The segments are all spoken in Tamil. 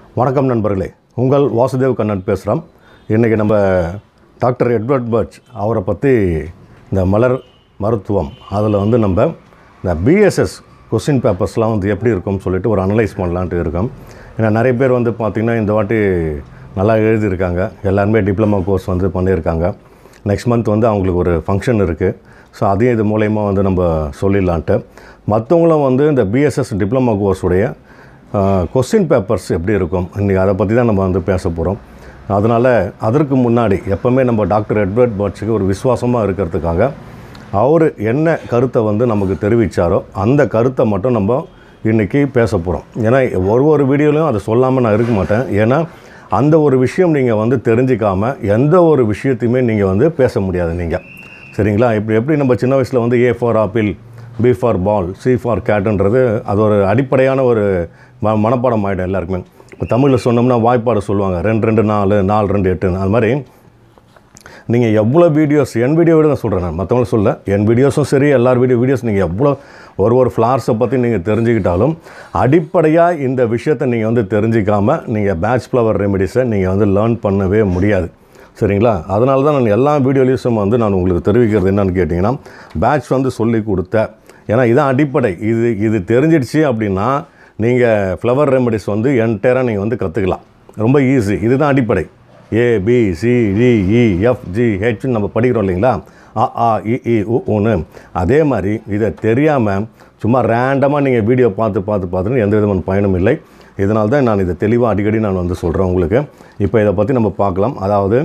வணக்கம் நண்பர்களே உங்கள் வாசுதேவ் கண்ணன் பேசுகிறோம் இன்றைக்கி நம்ம டாக்டர் எட்வர்ட் பர்ச் அவரை பற்றி இந்த மலர் மருத்துவம் அதில் வந்து நம்ம இந்த பிஎஸ்எஸ் கொஸ்டின் பேப்பர்ஸ்லாம் வந்து எப்படி இருக்கும்னு சொல்லிட்டு ஒரு அனலைஸ் பண்ணலான்ட்டு இருக்கோம் ஏன்னா நிறைய பேர் வந்து பார்த்திங்கன்னா இந்த வாட்டி நல்லா எழுதியிருக்காங்க எல்லாருமே டிப்ளமா கோர்ஸ் வந்து பண்ணியிருக்காங்க நெக்ஸ்ட் மந்த் வந்து அவங்களுக்கு ஒரு ஃபங்க்ஷன் இருக்குது ஸோ அதையும் இது மூலயமா வந்து நம்ம சொல்லிடலான்ட்டு மற்றவங்களும் வந்து இந்த பிஎஸ்எஸ் டிப்ளமா கோர்ஸுடைய கொஸ்டின் பேப்பர்ஸ் எப்படி இருக்கும் இன்றைக்கி அதை பற்றி தான் நம்ம வந்து பேச போகிறோம் அதனால் அதற்கு முன்னாடி எப்போவுமே நம்ம டாக்டர் எட்வர்ட் பர்ட்ஸுக்கு ஒரு விசுவாசமாக இருக்கிறதுக்காக அவர் என்ன கருத்தை வந்து நமக்கு தெரிவித்தாரோ அந்த கருத்தை மட்டும் நம்ம இன்றைக்கி பேச போகிறோம் ஏன்னா ஒரு ஒரு வீடியோலையும் அதை சொல்லாமல் நான் இருக்க மாட்டேன் ஏன்னா அந்த ஒரு விஷயம் நீங்கள் வந்து தெரிஞ்சிக்காமல் எந்த ஒரு விஷயத்தையுமே நீங்கள் வந்து பேச முடியாது நீங்கள் சரிங்களா இப்படி எப்படி நம்ம சின்ன வயசில் வந்து A for apple B for ball C for கேட்டுன்றது அது ஒரு அடிப்படையான ஒரு ம மனப்பாடம் ஆகிடும் எல்லாருக்குமே இப்போ தமிழில் சொன்னோம்னா வாய்ப்பாடு சொல்லுவாங்க ரெண்டு ரெண்டு நாலு நாலு ரெண்டு எட்டுன்னு அது மாதிரி நீங்கள் எவ்வளோ வீடியோஸ் என் வீடியோ விட தான் சொல்கிறேன் நான் மற்றவங்களும் சொல்ல என் வீடியோஸும் சரி எல்லார் வீடியோ வீடியோஸ் நீங்கள் எவ்வளோ ஒரு ஒரு ஃப்ளார்ஸை பற்றி நீங்கள் தெரிஞ்சுக்கிட்டாலும் அடிப்படையாக இந்த விஷயத்தை நீங்கள் வந்து தெரிஞ்சிக்காமல் நீங்கள் பேட்ச் ஃப்ளவர் ரெமெடிஸை நீங்கள் வந்து லேர்ன் பண்ணவே முடியாது சரிங்களா அதனால தான் நான் எல்லா வீடியோலையும் வந்து நான் உங்களுக்கு தெரிவிக்கிறது என்னன்னு கேட்டிங்கன்னா பேட்ச் வந்து சொல்லி கொடுத்த ஏன்னா இதான் அடிப்படை இது இது தெரிஞ்சிடுச்சு அப்படின்னா நீங்கள் ஃப்ளவர் ரெமெடிஸ் வந்து என்டையராக நீங்கள் வந்து கற்றுக்கலாம் ரொம்ப ஈஸி இதுதான் அடிப்படை A B C D E F G ஹெச்னு நம்ம படிக்கிறோம் இல்லைங்களா அ ஆ இ இ உ ஊன்னு அதே மாதிரி இதை தெரியாமல் சும்மா ரேண்டமாக நீங்கள் வீடியோ பார்த்து பார்த்து பார்த்துன்னு எந்த விதமான பயனும் இல்லை இதனால தான் நான் இதை தெளிவாக அடிக்கடி நான் வந்து சொல்கிறேன் உங்களுக்கு இப்போ இதை பற்றி நம்ம பார்க்கலாம் அதாவது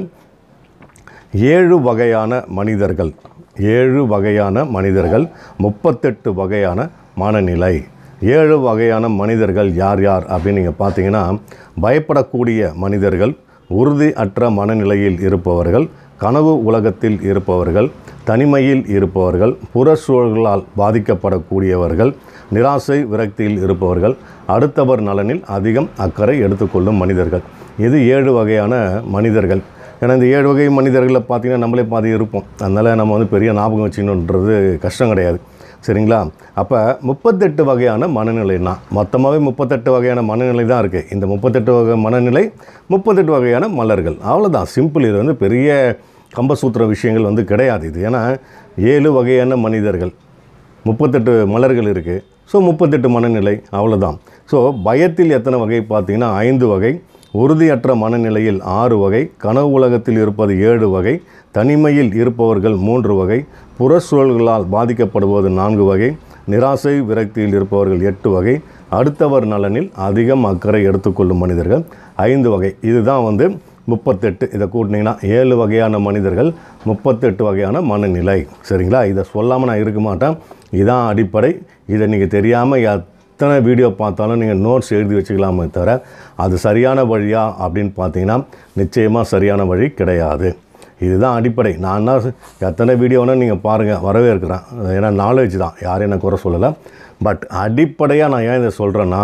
ஏழு வகையான மனிதர்கள் ஏழு வகையான மனிதர்கள் முப்பத்தெட்டு வகையான மனநிலை ஏழு வகையான மனிதர்கள் யார் யார் அப்படின்னு நீங்கள் பார்த்தீங்கன்னா பயப்படக்கூடிய மனிதர்கள் உறுதி அற்ற மனநிலையில் இருப்பவர்கள் கனவு உலகத்தில் இருப்பவர்கள் தனிமையில் இருப்பவர்கள் புற சூழல்களால் பாதிக்கப்படக்கூடியவர்கள் நிராசை விரக்தியில் இருப்பவர்கள் அடுத்தவர் நலனில் அதிகம் அக்கறை எடுத்துக்கொள்ளும் மனிதர்கள் இது ஏழு வகையான மனிதர்கள் ஏன்னா இந்த ஏழு வகை மனிதர்களை பார்த்தீங்கன்னா நம்மளே பாதி இருப்போம் அதனால் நம்ம வந்து பெரிய ஞாபகம் வச்சுக்கணுன்றது கஷ்டம் கிடையாது சரிங்களா அப்போ முப்பத்தெட்டு வகையான மனநிலைனா மொத்தமாகவே முப்பத்தெட்டு வகையான மனநிலை தான் இருக்குது இந்த முப்பத்தெட்டு வகை மனநிலை முப்பத்தெட்டு வகையான மலர்கள் அவ்வளோதான் சிம்பிள் இது வந்து பெரிய கம்பசூத்திர விஷயங்கள் வந்து கிடையாது இது ஏன்னா ஏழு வகையான மனிதர்கள் முப்பத்தெட்டு மலர்கள் இருக்குது ஸோ முப்பத்தெட்டு மனநிலை அவ்வளோதான் ஸோ பயத்தில் எத்தனை வகை பார்த்தீங்கன்னா ஐந்து வகை உறுதியற்ற மனநிலையில் ஆறு வகை கனவு உலகத்தில் இருப்பது ஏழு வகை தனிமையில் இருப்பவர்கள் மூன்று வகை புறச்சூழல்களால் பாதிக்கப்படுவது நான்கு வகை நிராசை விரக்தியில் இருப்பவர்கள் எட்டு வகை அடுத்தவர் நலனில் அதிகம் அக்கறை எடுத்துக்கொள்ளும் மனிதர்கள் ஐந்து வகை இதுதான் வந்து முப்பத்தெட்டு இதை கூட்டினீங்கன்னா ஏழு வகையான மனிதர்கள் முப்பத்தெட்டு வகையான மனநிலை சரிங்களா இதை சொல்லாமல் நான் இருக்க மாட்டேன் இதான் அடிப்படை இதை நீங்கள் தெரியாமல் எத்தனை வீடியோ பார்த்தாலும் நீங்கள் நோட்ஸ் எழுதி வச்சுக்கலாமே தவிர அது சரியான வழியா அப்படின்னு பார்த்தீங்கன்னா நிச்சயமாக சரியான வழி கிடையாது இதுதான் அடிப்படை நான் தான் எத்தனை வீடியோன்னு நீங்கள் பாருங்கள் வரவே இருக்கிறேன் ஏன்னா நாலேஜ் தான் யாரும் என்ன குறை சொல்லலை பட் அடிப்படையாக நான் ஏன் இதை சொல்கிறேன்னா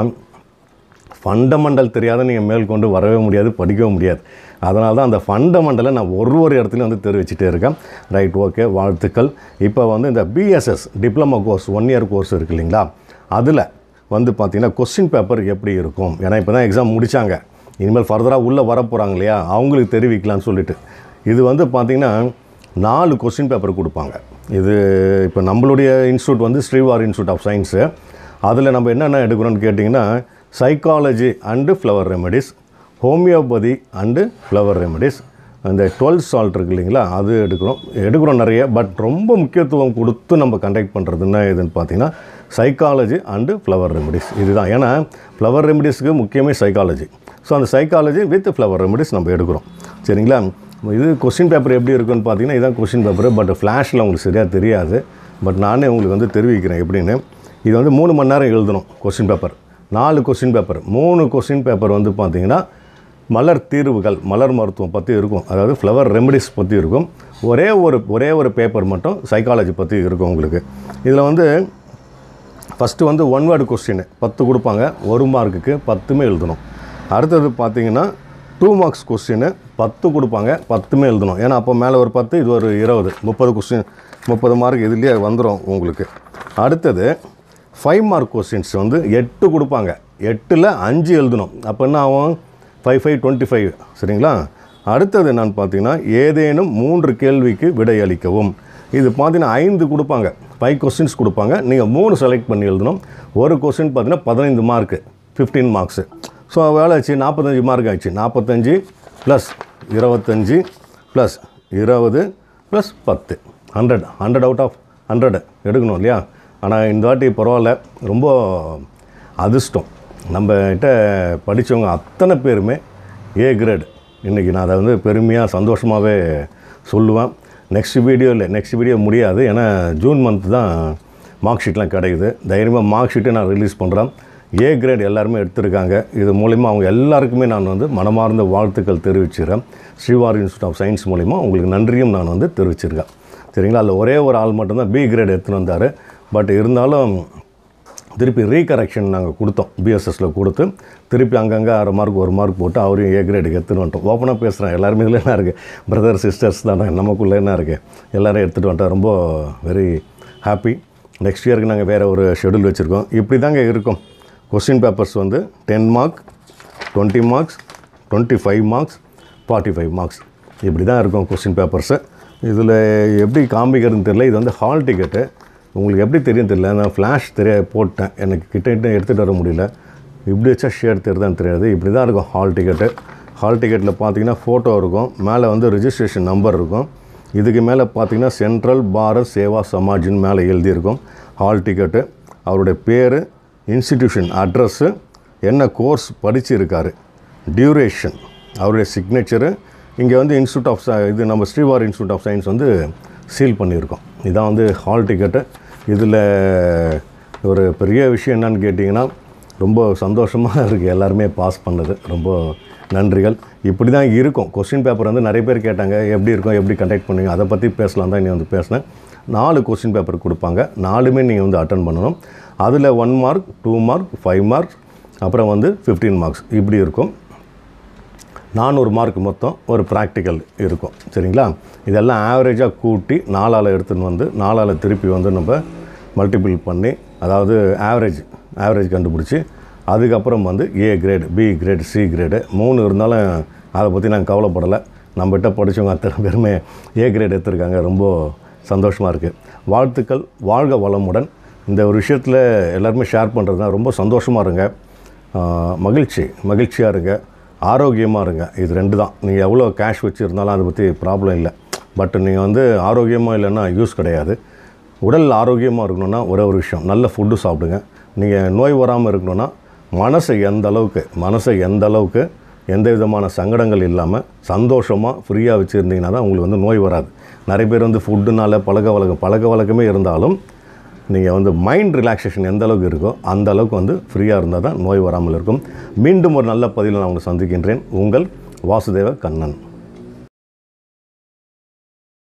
ஃபண்டமெண்டல் தெரியாத நீங்கள் மேற்கொண்டு வரவே முடியாது படிக்கவும் முடியாது அதனால தான் அந்த ஃபண்டமெண்டலை நான் ஒரு ஒரு இடத்துலையும் வந்து தெரிவிச்சிட்டே இருக்கேன் ரைட் ஓகே வாழ்த்துக்கள் இப்போ வந்து இந்த BSS diploma course one year course இருக்கு இல்லைங்களா அதில் வந்து பார்த்திங்கன்னா கொஸ்டின் பேப்பர் எப்படி இருக்கும் ஏன்னா இப்போ தான் எக்ஸாம் முடித்தாங்க இனிமேல் ஃபர்தராக உள்ளே வர போகிறாங்க இல்லையா அவங்களுக்கு தெரிவிக்கலாம்னு சொல்லிட்டு இது வந்து பார்த்திங்கன்னா நாலு கொஸ்டின் பேப்பர் கொடுப்பாங்க இது இப்போ நம்மளுடைய இன்ஸ்டியூட் வந்து ஸ்ரீவார் இன்ஸ்டியூட் ஆஃப் சயின்ஸு அதில் நம்ம என்னென்ன எடுக்கிறோம்னு கேட்டிங்கன்னா psychology and flower remedies homeopathy and flower remedies அந்த டுவெல் சால்ட் இருக்கு இல்லைங்களா அது எடுக்கிறோம் எடுக்கிறோம் நிறைய பட் ரொம்ப முக்கியத்துவம் கொடுத்து நம்ம கண்டக்ட் பண்ணுறதுன்னா எதுன்னு பார்த்தீங்கன்னா சைக்காலஜி அண்டு ஃப்ளவர் ரெமெடிஸ் இதுதான் ஏன்னா ஃப்ளவர் ரெமெடிஸ்க்கு முக்கியமே சைக்காலஜி ஸோ அந்த சைக்காலஜி வித் ஃப்ளவர் ரெமெடிஸ் நம்ம எடுக்கிறோம் சரிங்களா இது கொஸ்டின் பேப்பர் எப்படி இருக்குன்னு பார்த்தீங்கன்னா இதான் கொஸ்டின் பேப்பர் பட் ஃப்ளாஷில் உங்களுக்கு சரியாக தெரியாது பட் நானே உங்களுக்கு வந்து தெரிவிக்கிறேன் எப்படின்னு இது வந்து மூணு மணி நேரம் எழுதணும் கொஸ்டின் பேப்பர் நாலு கொஸ்டின் பேப்பர் மூணு கொஸ்டின் பேப்பர் வந்து பார்த்தீங்கன்னா மலர் தீர்வுகள் மலர் மருத்துவம் பற்றி இருக்கும் அதாவது ஃப்ளவர் ரெமெடிஸ் பற்றி இருக்கும் ஒரே ஒரு ஒரே ஒரு பேப்பர் மட்டும் சைக்காலஜி பற்றி இருக்கும் உங்களுக்கு இதில் வந்து ஃபஸ்ட்டு வந்து ஒன் வேர்டு கொஸ்டின் பத்து கொடுப்பாங்க ஒரு மார்க்குக்கு பத்துமே எழுதணும் அடுத்தது பார்த்தீங்கன்னா டூ மார்க்ஸ் கொஸ்டின் பத்து கொடுப்பாங்க பத்துமே எழுதணும் ஏன்னா அப்போ மேலே ஒரு பத்து இது ஒரு இருபது முப்பது கொஸ்டின் முப்பது மார்க் இதுலேயே வந்துடும் உங்களுக்கு அடுத்தது ஃபைவ் மார்க் கொஸ்டின்ஸ் வந்து எட்டு கொடுப்பாங்க எட்டில் அஞ்சு எழுதணும் அப்போ என்ன ஆகும் ஃபைவ் ஃபைவ் டுவெண்ட்டி ஃபைவ் சரிங்களா அடுத்தது என்னன்னு பார்த்தீங்கன்னா ஏதேனும் மூன்று கேள்விக்கு விடையளிக்கவும் இது பார்த்தீங்கன்னா ஐந்து கொடுப்பாங்க ஃபைவ் கொஸ்டின்ஸ் கொடுப்பாங்க நீங்கள் மூணு செலக்ட் பண்ணி எழுதணும் ஒரு கொஸ்டின் பார்த்தீங்கன்னா பதினைந்து மார்க்கு ஃபிஃப்டீன் மார்க்ஸு ஸோ வேலை ஆச்சு நாற்பத்தஞ்சு மார்க் ஆச்சு நாற்பத்தஞ்சு ப்ளஸ் இருபத்தஞ்சி ப்ளஸ் இருபது ப்ளஸ் பத்து hundred hundred out of hundred எடுக்கணும் இல்லையா ஆனால் இந்த வாட்டி பரவாயில்ல ரொம்ப அதிர்ஷ்டம் நம்மகிட்ட படித்தவங்க அத்தனை பேருமே ஏ கிரேட் இன்றைக்கி நான் அதை வந்து பெருமையாக சந்தோஷமாகவே சொல்லுவேன் நெக்ஸ்ட் வீடியோ இல்லை நெக்ஸ்ட் வீடியோ முடியாது ஏன்னா ஜூன் மந்த் தான் மார்க் ஷீட்லாம் கிடைக்குது தைரியமாக மார்க் ஷீட்டை நான் ரிலீஸ் பண்ணுறேன் ஏ கிரேட் எல்லாருமே எடுத்திருக்காங்க இது மூலிமா அவங்க எல்லாருக்குமே நான் வந்து மனமார்ந்த வாழ்த்துக்கள் தெரிவிச்சிடுறேன் ஸ்ரீவாரி இன்ஸ்டியூட் ஆஃப் சயின்ஸ் மூலிமா உங்களுக்கு நன்றியும் நான் வந்து தெரிவிச்சிருக்கேன் சரிங்களா அதில் ஒரே ஒரு ஆள் மட்டும்தான் பி கிரேட் எடுத்துன்னு வந்தார் பட் இருந்தாலும் திருப்பி ரீகரெக்ஷன் நாங்கள் கொடுத்தோம் பிஎஸ்எஸில் கொடுத்து திருப்பி அங்கங்கே அரை மார்க் ஒரு மார்க் போட்டு அவரையும் ஏ கிரேடுக்கு எடுத்துகிட்டு வந்துட்டோம் ஓப்பனாக பேசுகிறேன் எல்லாருமே இதில் என்ன இருக்குது பிரதர் சிஸ்டர்ஸ் தானே நமக்குள்ளே என்ன இருக்குது எல்லோரும் எடுத்துகிட்டு வந்துட்டோம் ரொம்ப வெரி ஹாப்பி நெக்ஸ்ட் இயருக்கு நாங்கள் வேறு ஒரு ஷெடியூல் வச்சுருக்கோம் இப்படி தாங்க இருக்கும் கொஸ்டின் பேப்பர்ஸ் வந்து ten mark twenty marks twenty five marks forty five marks இப்படி தான் இருக்கும் கொஸ்டின் பேப்பர்ஸு இதில் எப்படி காமிக்கிறதுன்னு தெரியல இது வந்து ஹால் டிக்கெட்டு உங்களுக்கு எப்படி தெரியும் தெரியல நான் ஃப்ளாஷ் தெரிய போட்டேன் எனக்கு கிட்ட கிட்ட எடுத்துகிட்டு வர முடியல இப்படி வச்சா ஷேர் தெரியுதான்னு தெரியாது இப்படி தான் இருக்கும் ஹால் டிக்கெட்டு ஹால் டிக்கெட்டில் பார்த்தீங்கன்னா ஃபோட்டோ இருக்கும் மேலே வந்து ரிஜிஸ்ட்ரேஷன் நம்பர் இருக்கும் இதுக்கு மேலே பார்த்தீங்கன்னா சென்ட்ரல் பாரத் சேவா சமாஜ்னு மேலே எழுதியிருக்கும் ஹால் டிக்கெட்டு அவருடைய பேர் இன்ஸ்டிடியூஷன் அட்ரஸ்ஸு என்ன கோர்ஸ் படிச்சிருக்காரு டியூரேஷன் அவருடைய சிக்னேச்சரு இங்கே வந்து இன்ஸ்டியூட் ஆஃப் இது நம்ம ஸ்ரீவார் இன்ஸ்டியூட் ஆஃப் சயின்ஸ் வந்து சீல் பண்ணியிருக்கோம் இதான் வந்து ஹால் டிக்கெட்டு இதில் ஒரு பெரிய விஷயம் என்னன்னு கேட்டிங்கன்னா ரொம்ப சந்தோஷமாக இருக்குது எல்லாருமே பாஸ் பண்ணது ரொம்ப நன்றிகள் இப்படி தான் இருக்கும் கொஸ்டின் பேப்பர் வந்து நிறைய பேர் கேட்டாங்க எப்படி இருக்கும் எப்படி கண்டக்ட் பண்ணுவீங்க அதை பற்றி பேசலாம் தான் நீ வந்து பேசினேன் நாலு கொஸ்டின் பேப்பர் கொடுப்பாங்க நாலுமே நீங்கள் வந்து அட்டன் பண்ணணும் அதில் one mark two mark five marks அப்புறம் வந்து ஃபிஃப்டீன் மார்க்ஸ் இப்படி இருக்கும் நானூறு மார்க் மொத்தம் ஒரு ப்ராக்டிக்கல் இருக்கும் சரிங்களா இதெல்லாம் ஆவரேஜாக கூட்டி நாலால் எடுத்துன்னு வந்து நாலால் திருப்பி வந்து நம்ம மல்டிபிள் பண்ணி அதாவது ஆவரேஜ் ஆவரேஜ் கண்டுபிடிச்சி அதுக்கப்புறம் வந்து A grade B grade C grade மூணு இருந்தாலும் அதை பற்றி நாங்கள் கவலைப்படலை நம்மகிட்ட படித்தவங்க அத்தனை பேருமே ஏ கிரேட் எடுத்திருக்காங்க ரொம்ப சந்தோஷமாக இருக்குது வாழ்த்துக்கள் வாழ்க வளமுடன் இந்த ஒரு விஷயத்தில் எல்லாருமே ஷேர் பண்ணுறது தான் ரொம்ப சந்தோஷமாக இருங்க ஆஹ் மகிழ்ச்சி மகிழ்ச்சியாக இருங்க ஆரோக்கியமாக இருங்க இது ரெண்டு தான் நீங்கள் எவ்வளோ கேஷ் வச்சுருந்தாலும் அதை பற்றி ப்ராப்ளம் இல்லை பட் நீங்கள் வந்து ஆரோக்கியமாக இல்லைன்னா யூஸ் கிடையாது உடல் ஆரோக்கியமாக இருக்கணும்னா ஒரே ஒரு விஷயம் நல்ல ஃபுட்டு சாப்பிடுங்க நீங்கள் நோய் வராமல் இருக்கணும்னா மனசை எந்த அளவுக்கு மனசை எந்த அளவுக்கு எந்த விதமான சங்கடங்கள் இல்லாமல் சந்தோஷமாக ஃப்ரீயாக வச்சுருந்தீங்கன்னா தான் உங்களுக்கு வந்து நோய் வராது நிறைய பேர் வந்து ஃபுட்டுனால பழக்க வழக்கம் பழக்க வழக்கமே இருந்தாலும் நீங்கள் வந்து மைண்ட் ரிலாக்ஸேஷன் எந்த அளவுக்கு இருக்கோ அந்த அளவுக்கு வந்து ஃப்ரீயாக இருந்தால் தான் நோய் வராமல் இருக்கும் மீண்டும் ஒரு நல்ல பதிவில் நான் உங்களை சந்திக்கின்றேன் உங்கள் வாசுதேவ கண்ணன்